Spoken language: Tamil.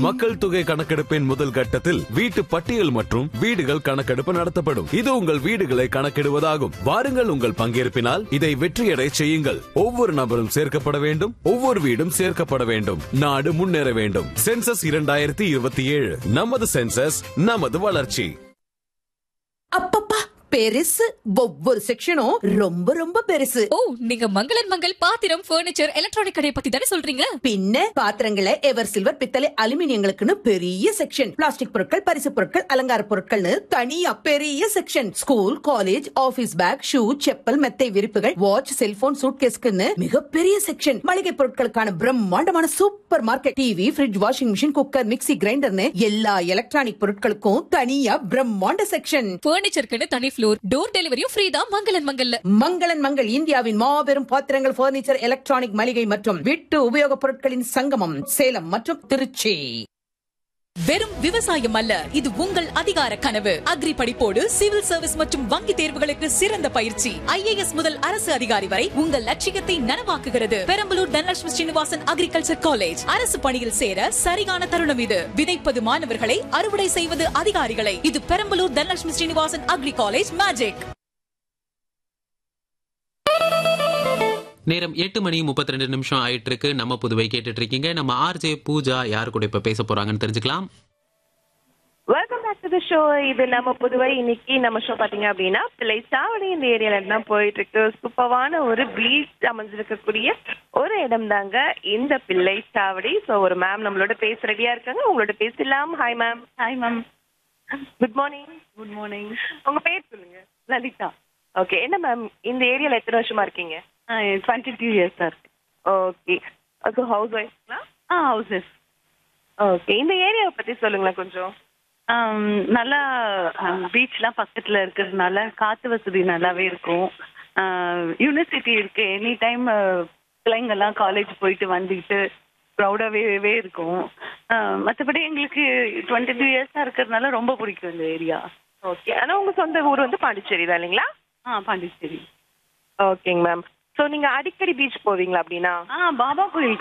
மக்கள் தொகை கணக்கெடுப்பின் முதல் கட்டத்தில் வீட்டு பட்டியல் மற்றும் வீடுகள் கணக்கெடுப்பு நடத்தப்படும் இது உங்கள் வீடுகளை கணக்கிடுவதாகும் வாருங்கள் உங்கள் பங்கேற்பினால் இதை வெற்றியடை செய்யுங்கள் ஒவ்வொரு நபரும் சேர்க்கப்பட வேண்டும் ஒவ்வொரு வீடும் சேர்க்கப்பட வேண்டும் நாடு முன்னேற வேண்டும் சென்சஸ் இரண்டாயிரத்தி இருபத்தி ஏழு நமது சென்சஸ் நமது வளர்ச்சி அப்பப்பா பெருசு ஒவ்வொரு செக்ஷனும் ரொம்ப ரொம்ப பெருசு ஓ நீங்க மங்களன் மங்கள் பாத்திரம் பர்னிச்சர் எலக்ட்ரானிக் கடையை பத்தி தானே சொல்றீங்க பின்ன பாத்திரங்களை எவர் சில்வர் பித்தளை அலுமினியங்களுக்குன்னு பெரிய செக்ஷன் பிளாஸ்டிக் பொருட்கள் பரிசு பொருட்கள் அலங்கார பொருட்கள்னு தனியா பெரிய section school college office bag shoe chappal மெத்தை விரிப்புகள் வாட்ச் செல்போன் சூட்கேஸ்க்குன்னு மிகப்பெரிய செக்ஷன் மளிகை பொருட்களுக்கான பிரம்மாண்டமான supermarket TV fridge washing machine cooker mixie கிரைண்டர்னு எல்லா எலக்ட்ரானிக் பொருட்களுக்கும் தனியா பிரம்மாண்ட செக்ஷன் பர்னிச்சருக்குன்னு தனி ஃப்ளோர் டோர் டெலிவரியும் ஃப்ரீ தான் மங்களன் மங்கல்ல மங்களன் மங்கள் இந்தியாவின் மாபெரும் பாத்திரங்கள் பர்னிச்சர் எலக்ட்ரானிக் மளிகை மற்றும் வீட்டு உபயோகப் பொருட்களின் சங்கமம் சேலம் மற்றும் திருச்சி வெறும் விவசாயம் அல்ல இது உங்கள் அதிகார கனவு அக்ரி படிப்போடு சிவில் சர்வீஸ் மற்றும் வங்கி தேர்வுகளுக்கு சிறந்த பயிற்சி ஐஏஎஸ் முதல் அரசு அதிகாரி வரை உங்கள் லட்சியத்தை நனவாக்குகிறது பெரம்பலூர் தனலட்சுமி ஸ்ரீனிவாசன் அக்ரிகல்ச்சர் காலேஜ் அரசு பணியில் சேர சரியான தருணம் இது விதைப்பது மாணவர்களை அறுவடை செய்வது அதிகாரிகளை இது Perambalur Dhanalakshmi Srinivasan agri college magic நேரம் எட்டு மணி முப்பத்தி ரெண்டு நிமிஷம் ஆயிட்டு இருக்கு நம்ம புதுவை கேட்டுட்டு இருக்கீங்க நம்ம ஆர்ஜே பூஜா யார் கூட இப்ப பேச போறாங்கன்னு தெரிஞ்சுக்கலாம் welcome back to the show இது நம்ம புதுவை இன்னைக்கு நம்ம ஷோ பாத்தீங்க அப்படின்னா பிள்ளை சாவடி இந்த ஏரியால தான் போயிட்டு இருக்கு சூப்பரான ஒரு பீச் அமைஞ்சிருக்கக்கூடிய ஒரு இடம் தாங்க இந்த பிள்ளை சாவடி ஸோ ஒரு மேம் நம்மளோட பேச ரெடியா இருக்காங்க உங்களோட பேசலாம் hi ma'am hi ma'am good morning good morning உங்க பேர் சொல்லுங்க லலிதா ஓகே என்ன மேம் இந்த ஏரியால எத்தனை வருஷமா இருக்கீங்க twenty two years sir okay so house ஒய்ஃப்ங்களா ஆ ஹவுசஸ் ஓகே இந்த ஏரியாவை பத்தி சொல்லுங்களேன் கொஞ்சம் நல்லா பீச்லாம் பக்கத்தில் இருக்கிறதுனால காற்று வசதி நல்லாவே இருக்கும் யூனிவர்சிட்டி இருக்கு எனி டைம் பிள்ளைங்கெல்லாம் காலேஜ் போயிட்டு வந்துக்கிட்டு ப்ரௌடாகவே இருக்கும் மற்றபடி எங்களுக்கு டுவெண்ட்டி டூ இயர்ஸாக இருக்கிறதுனால ரொம்ப பிடிக்கும் இந்த ஏரியா ஓகே ஆனா உங்க சொந்த ஊர் வந்து பாண்டிச்சேரி தான் இல்லைங்களா ஆ பாண்டிச்சேரி ஓகேங்க மேம் ஸோ நீங்க அடிக்கடி பீச் போவீங்களா அப்படின்னா ஆ பாபா கோயில்